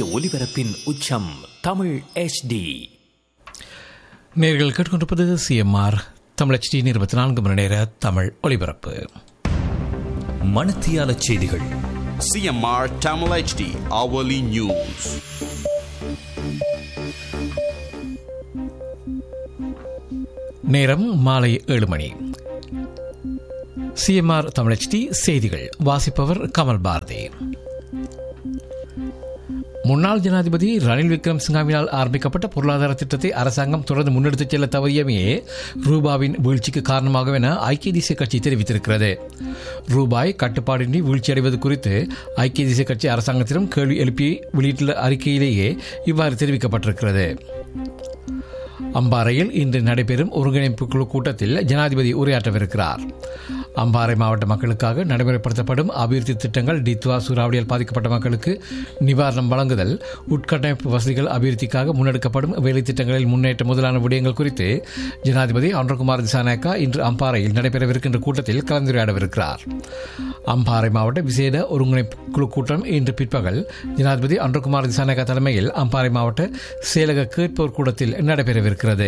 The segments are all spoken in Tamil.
ஒலிபரப்பின் உச்சம் தமிழ் HD நேர்கள் கேட்டுக்கொண்டிருப்பது சிஎம்ஆர் தமிழச்டி இருபத்தி நான்கு மணி நேர தமிழ் ஒலிபரப்பு மணத்தியால செய்திகள் CMR Tamil HD hourly news. நேரம் மாலை ஏழு மணி சிஎம்ஆர் தமிழச்டி செய்திகள் வாசிப்பவர் கமல் பாரதி முன்னாள் ஜனாதிபதி ரணில் விக்ரம் சிங்காவினால் ஆரம்பிக்கப்பட்ட பொருளாதார திட்டத்தை அரசாங்கம் தொடர்ந்து முன்னெடுத்துச் செல்ல தவறியமையே ரூபாவின் வீழ்ச்சிக்கு காரணமாகும் என ஐக்கிய தேசிய கட்சி தெரிவித்திருக்கிறது ரூபாய் கட்டுப்பாடின்றி வீழ்ச்சியடைவது குறித்து ஐக்கிய தேசிய கட்சி அரசாங்கத்திடம் கேள்வி எழுப்பி வெளியிட்டுள்ள அறிக்கையிலேயே இவ்வாறு தெரிவிக்கப்பட்டிருக்கிறது அம்பாறையில் இன்று நடைபெறும் ஒருங்கிணைப்பு குழு கூட்டத்தில் ஜனாதிபதி உரையாற்றவிருக்கிறார் அம்பாறை மாவட்ட மக்களுக்காக நடைமுறைப்படுத்தப்படும் அபிவிருத்தி திட்டங்கள் டித்வா சூறாவளியால் பாதிக்கப்பட்ட மக்களுக்கு நிவாரணம் வழங்குதல் உட்கட்டமைப்பு வசதிகள் அபிவிருத்திக்காக முன்னெடுக்கப்படும் வேலை திட்டங்களில் முன்னேற்ற முதலான விடயங்கள் குறித்து ஜனாதிபதி அன்றகுமார் திசாநாயக்கா இன்று அம்பாறையில் நடைபெறவிருக்கின்ற கூட்டத்தில் கலந்துரையாடவிருக்கிறார் அம்பாறை மாவட்ட விசேட ஒருங்கிணைப்பு குழு கூட்டம் இன்று பிற்பகல் ஜனாதிபதி அன்றகுமார் திசாநாயக்கா தலைமையில் அம்பாறை மாவட்ட செயலக கேட்போர் கூடத்தில் நடைபெறவிருக்கிறது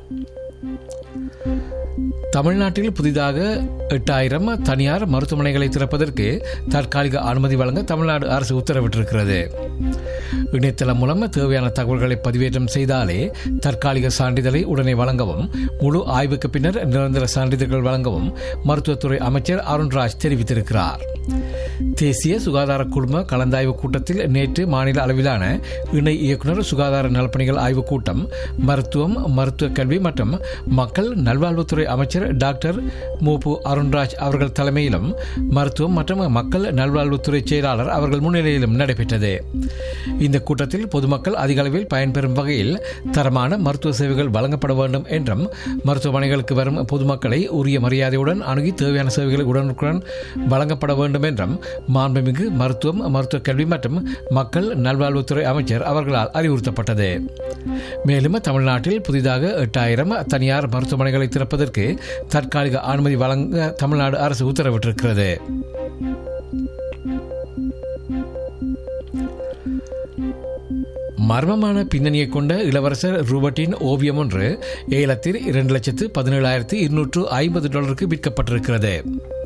தமிழ்நாட்டில் புதிதாக எட்டாயிரம் தனியார் மருத்துவமனைகளை திறப்பதற்கு தற்காலிக அனுமதி வழங்க தமிழ்நாடு அரசு உத்தரவிட்டிருக்கிறது இணையதளம் மூலம் தேவையான தகவல்களை பதிவேற்றம் செய்தாலே தற்காலிக சான்றிதழை உடனே வழங்கவும் முழு ஆய்வுக்கு பின்னர் நிரந்தர சான்றிதழ்கள் வழங்கவும் மருத்துவத்துறை அமைச்சர் அருண்ராஜ் தெரிவித்திருக்கிறார் தேசிய சுகாதார குழும கலந்தாய்வு கூட்டத்தில் நேற்று மாநில அளவிலான இணை இயக்குநர் சுகாதார நலப்பணிகள் ஆய்வுக் கூட்டம் மருத்துவம் மருத்துவ கல்வி மற்றும் மக்கள் நல்வாழ்வுத்துறை அமைச்சர் டாக்டர் மூபு அருண்ராஜ் அவர்கள் தலைமையிலும் மருத்துவம் மற்றும் மக்கள் நல்வாழ்வுத்துறை செயலாளர் அவர்கள் முன்னிலையிலும் நடைபெற்றது இந்த கூட்டத்தில் பொதுமக்கள் அதிக அளவில் பயன்பெறும் வகையில் தரமான மருத்துவ சேவைகள் வழங்கப்பட வேண்டும் என்றும் மருத்துவமனைகளுக்கு வரும் பொதுமக்களை உரிய மரியாதையுடன் அணுகி தேவையான சேவைகளை உடனுக்குடன் வழங்கப்பட வேண்டும் என்றும் மாண்புமிகு மருத்துவம் மருத்துவ கல்வி மற்றும் மக்கள் நல்வாழ்வுத்துறை அமைச்சர் அவர்களால் அறிவுறுத்தப்பட்டது மேலும் தமிழ்நாட்டில் புதிதாக எட்டாயிரம் தனியார் மருத்துவமனைகளை திறப்பதற்கு தற்காலிக அனுமதி வழங்க தமிழ்நாடு அரசு உத்தரவிட்டிருக்கிறது மர்மமான பின்னணியை கொண்ட இளவரசர் ரூபர்ட்டின் ஓவியம் ஒன்று ஏலத்தில் இரண்டு லட்சத்து பதினேழாயிரத்து இருநூற்று ஐம்பது டாலருக்கு விற்கப்பட்டிருக்கிறது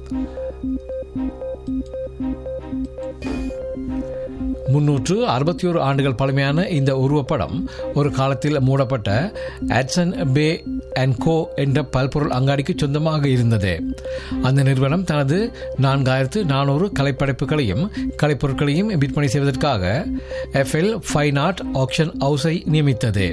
முன்னூற்று அறுபத்தி ஒரு ஆண்டுகள் பழமையான இந்த உருவப்படம் ஒரு காலத்தில் மூடப்பட்ட ஆட்சன் பே அண்ட் கோ என்ற பல்பொருள் அங்காடிக்கு சொந்தமாக இருந்தது அந்த நிறுவனம் தனது நான்காயிரத்து நானூறு கலைப்படைப்புகளையும் கலைப்பொருட்களையும் விற்பனை செய்வதற்காக எஃப்எல் ஃபைன் ஆர்ட் ஆக்ஷன் ஹவுஸை நியமித்தது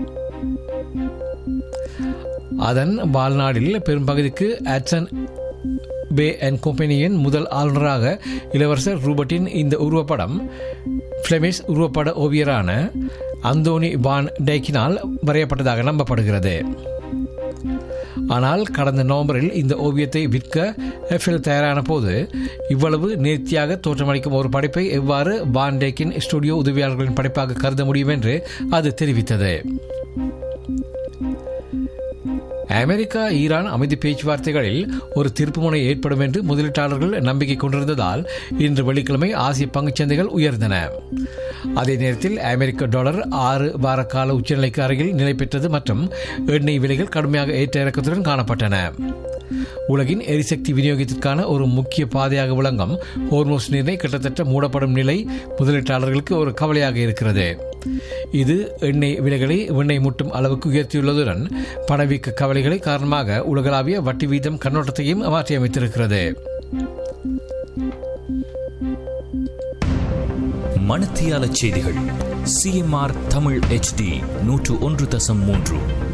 அதன் வாழ்நாளில் பெரும்பகுதிக்கு ஆட்சன் பே அண்ட் கம்பெனியின் முதல் ஆளுநராக இளவரசர் ரூபர்ட்டின் இந்த உருவப்படம் பிளெமிஷ் உருவப்பட ஓவியரான அந்தோனி வான் டைக்கினால் வரையப்பட்டதாக நம்பப்படுகிறது ஆனால் கடந்த நவம்பரில் இந்த ஓவியத்தை விற்க எஃப்எல் தயாரான போது இவ்வளவு நேர்த்தியாக தோற்றமளிக்கும் ஒரு படைப்பை எவ்வாறு வான் டேக்கின் ஸ்டுடியோ உதவியாளர்களின் படைப்பாக கருத முடியும் என்று அது தெரிவித்தது அமெரிக்கா ஈரான் அமைதி பேச்சுவார்த்தைகளில் ஒரு திருப்புமுனை ஏற்படும் என்று முதலீட்டாளர்கள் நம்பிக்கை கொண்டிருந்ததால் இன்று வெள்ளிக்கிழமை ஆசிய பங்குச்சந்தைகள் உயர்ந்தன அதே நேரத்தில் அமெரிக்க டாலர் ஆறு வார கால உச்சநிலைக்கு அருகில் நிலை பெற்றது மற்றும் எண்ணெய் விலைகள் கடுமையாக ஏற்ற இறக்கத்துடன் காணப்பட்டன உலகின் எரிசக்தி விநியோகத்திற்கான ஒரு முக்கிய பாதையாக விளங்கும் ஹோர்மோஸ் நீரை கிட்டத்தட்ட மூடப்படும் நிலை முதலீட்டாளர்களுக்கு ஒரு கவலையாக இருக்கிறது இது எண்ணெய் விலைகளை வெண்ணெய் முட்டும் அளவுக்கு உயர்த்தியுள்ளதுடன் பணவீக்க கவலைகளை காரணமாக உலகளாவிய வட்டி வீதம் கண்ணோட்டத்தையும் மாற்றியமைத்திருக்கிறது மணத்தியால செய்திகள் சிஎம்ஆர் தமிழ் HD நூற்று ஒன்று தசம் மூன்று